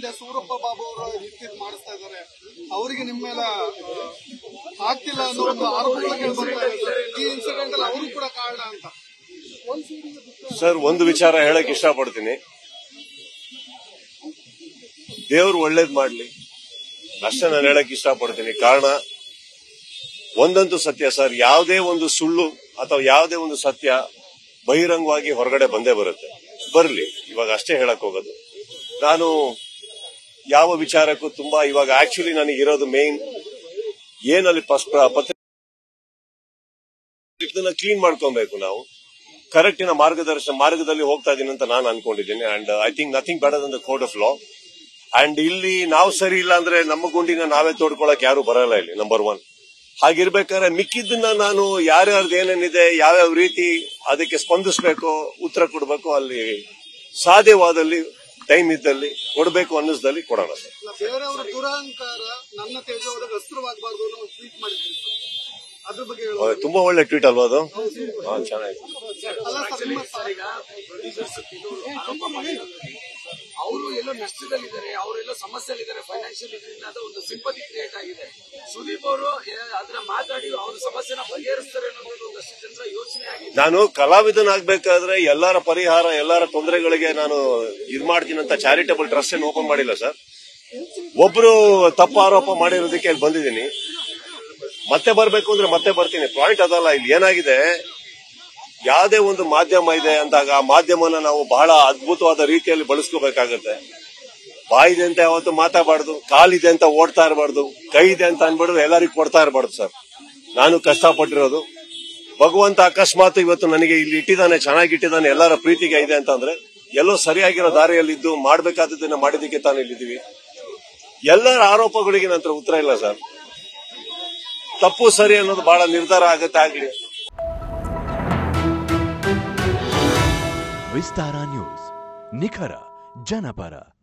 ಹಿಂದೆ ಸೂರಪ್ಪ ಬಾಬು ಅವರು ಇಟ್ಟಿದ್ ಮಾಡಿಸ್ತಾ ಇದ್ದಾರೆ ಅವರಿಗೆ ನಿಮ್ಮ ಮೇಲೆ ಆ, ಆಗ್ತಿಲ್ಲ ಅನ್ನೋ ಒಂದು ಆರೋಪಗಳು ಕೇಳ್ಬರ್ತಾ ಇದೆ ಈ ಇನ್ಸಿಡೆಂಟ್ ಅಲ್ಲಿ ಅವರು ಕೂಡ ಕಾರಣ ಅಂತ ಸರ್ ಒಂದು ವಿಚಾರ ಹೇಳಕ್ ಇಷ್ಟಪಡ್ತೀನಿ ದೇವ್ರು ಒಳ್ಳೇದ್ ಮಾಡ್ಲಿ ಅಷ್ಟೇ ನಾನು ಹೇಳಕ್ ಇಷ್ಟಪಡ್ತೀನಿ ಕಾರಣ ಒಂದಂತೂ ಸತ್ಯ ಸರ್ ಯಾವುದೇ ಒಂದು ಸುಳ್ಳು ಅಥವಾ ಯಾವುದೇ ಒಂದು ಸತ್ಯ ಬಹಿರಂಗವಾಗಿ ಹೊರಗಡೆ ಬಂದೇ ಬರುತ್ತೆ ಬರ್ಲಿ ಇವಾಗ ಅಷ್ಟೇ ಹೇಳಕ್ ಹೋಗೋದು ನಾನು ಯಾವ ವಿಚಾರಕ್ಕೂ ತುಂಬಾ ಇವಾಗ ಆಕ್ಚುಲಿ ನನಗೆ ಇರೋದು ಮೇನ್ ಏನಲ್ಲಿ ಪಸ್- ಪತ್ರ ಇದನ್ನ ಕ್ಲೀನ್ ಮಾಡ್ಕೊಬೇಕು ನಾವು ಕರೆಕ್ಟಿನ ಮಾರ್ಗದರ್ಶನ ಮಾರ್ಗದಲ್ಲಿ ಹೋಗ್ತಾ ಇದೀನಿ ಅಂತ ನಾನು ಅನ್ಕೊಂಡಿದ್ದೀನಿ and I think nothing better than the code of law and ಇಲ್ಲಿ ನಾವು ಸರಿ ಇಲ್ಲ ಅಂದ್ರೆ ನಮ್ಮ ಗುಂಡಿನ ನಾವೇ ತೋಡ್ಕೊಳಕ್ ಯಾರು ಬರಲ್ಲ ಇಲ್ಲಿ ನಂಬರ್ ಒನ್ ಹಾಗಿರ್ಬೇಕಾದ್ರೆ ಮಿಕ್ಕಿದ್ದನ್ನ ನಾನು ಯಾರ್ಯಾರ್ದು ಏನೇನಿದೆ ಯಾವ್ಯಾವ ರೀತಿ ಅದಕ್ಕೆ ಸ್ಪಂದಿಸಬೇಕು ಉತ್ತರ ಕೊಡಬೇಕು ಅಲ್ಲಿ ಸಾಧ್ಯವಾದಲ್ಲಿ ಟೈಮ್ ಇದ್ದಲ್ಲಿ ಕೊಡಬೇಕು ಅನ್ನಿಸ್ದಲ್ಲಿ ಕೊಡೋಣ ಸರ್ ಬೇರೆಯವರ ದುರಹಂಕಾರ ನನ್ನ ತೇಜವರಿಗೆ ಅಸ್ತ್ರವಾಗಬಾರ್ದು ಅನ್ನೋ ಒಂದು ಟ್ವೀಟ್ ಮಾಡಿದ್ರು ಅದ್ರ ಬಗ್ಗೆ ಹೇಳೋದು ಅಹ್, ತುಂಬಾ ಒಳ್ಳೆ ಟ್ವೀಟ್ ಅಲ್ವಾ ಅದು ಹಾ ಚೆನ್ನಾಗಿ ಅಲ್ಲ ಸರ್ ನಿಮ್ಮ ಅವರು ಎಲ್ಲೋ ನಷ್ಟದಲ್ಲಿದ್ದಾರೆ ಅವರೆಲ್ಲೋ ಸಮಸ್ಯೆಯಲ್ಲಿದ್ದಾರೆ ಫೈನಾನ್ಷಿಯಲ್ ಇದರಿಂದ ಅದು ಒಂದು ಸಿಂಪತಿ ಕ್ರಿಯೇಟ್ ಆಗಿದೆ ಸುದೀಪ್ ಅವರು ಅದನ್ನ ಮಾತಾಡಿ ಅವ್ರ ಸಮಸ್ಯೆನ ಬಗೆಹರಿಸ್ತಾರೆ ಅನ್ನೋದು ಒಂದಷ್ಟು ಜನರ ಯೋಚನೆ ಆಗಿದೆ ನಾನು ಕಲಾವಿದನಾಗ್ಬೇಕಾದ್ರೆ ಎಲ್ಲರ ಪರಿಹಾರ ಎಲ್ಲರ ತೊಂದರೆಗಳಿಗೆ ನಾನು ಇದ್ ಮಾಡ್ತೀನಿ ಅಂತ ಚಾರಿಟಬಲ್ ಟ್ರಸ್ಟ್ ಏನ್ ಓಪನ್ ಮಾಡಿಲ್ಲ ಸರ್ ಒಬ್ರು ತಪ್ಪು ಆರೋಪ ಮಾಡಿರೋದಕ್ಕೆ ಇಲ್ಲಿ ಬಂದಿದ್ದೀನಿ ಮತ್ತೆ ಬರ್ಬೇಕು ಅಂದ್ರೆ ಮತ್ತೆ ಬರ್ತೀನಿ ಪಾಯಿಂಟ್ ಅದಲ್ಲ ಇಲ್ಲಿ ಏನಾಗಿದೆ ಯಾವುದೇ ಒಂದು ಮಾಧ್ಯಮ ಇದೆ ಅಂದಾಗ ಆ ಮಾಧ್ಯಮನ ನಾವು ಬಹಳ ಅದ್ಭುತವಾದ ರೀತಿಯಲ್ಲಿ ಬಳಸ್ಕೋಬೇಕಾಗತ್ತೆ ಬಾಯಿದೆ ಅಂತ ಯಾವತ್ತು ಮಾತಾಡಬಾರ್ದು ಕಾಲಿದೆ ಅಂತ ಓಡ್ತಾ ಇರಬಾರ್ದು ಕೈ ಇದೆ ಅಂತ ಅನ್ಬಿಡ್ದು ಎಲ್ಲರಿಗೂ ಕೊಡ್ತಾ ಇರಬಾರ್ದು ಸರ್ ನಾನು ಕಷ್ಟಪಟ್ಟಿರೋದು ಭಗವಂತ ಅಕಸ್ಮಾತ್ ಇವತ್ತು ನನಗೆ ಇಲ್ಲಿ ಇಟ್ಟಿದ್ದಾನೆ ಚೆನ್ನಾಗಿ ಇಟ್ಟಿದ್ದಾನೆ ಎಲ್ಲರ ಪ್ರೀತಿಗೆ ಇದೆ ಅಂತಂದ್ರೆ ಎಲ್ಲೋ ಸರಿಯಾಗಿರೋ ದಾರಿಯಲ್ಲಿದ್ದು ಮಾಡ್ಬೇಕಾದದನ್ನ ಮಾಡಿದಕ್ಕೆ ತಾನು ಇಲ್ಲಿದ್ದೀವಿ ಎಲ್ಲರ ಆರೋಪಗಳಿಗೆ ನಂತರ ಉತ್ತರ ಇಲ್ಲ ಸರ್ ತಪ್ಪು ಸರಿ ಅನ್ನೋದು ಬಹಳ ನಿರ್ಧಾರ ಆಗತ್ತೆ ಆಗ್ಲಿ ವಿಸ್ತಾರ ನ್ಯೂಸ್ ನಿಖರ ಜನಪರ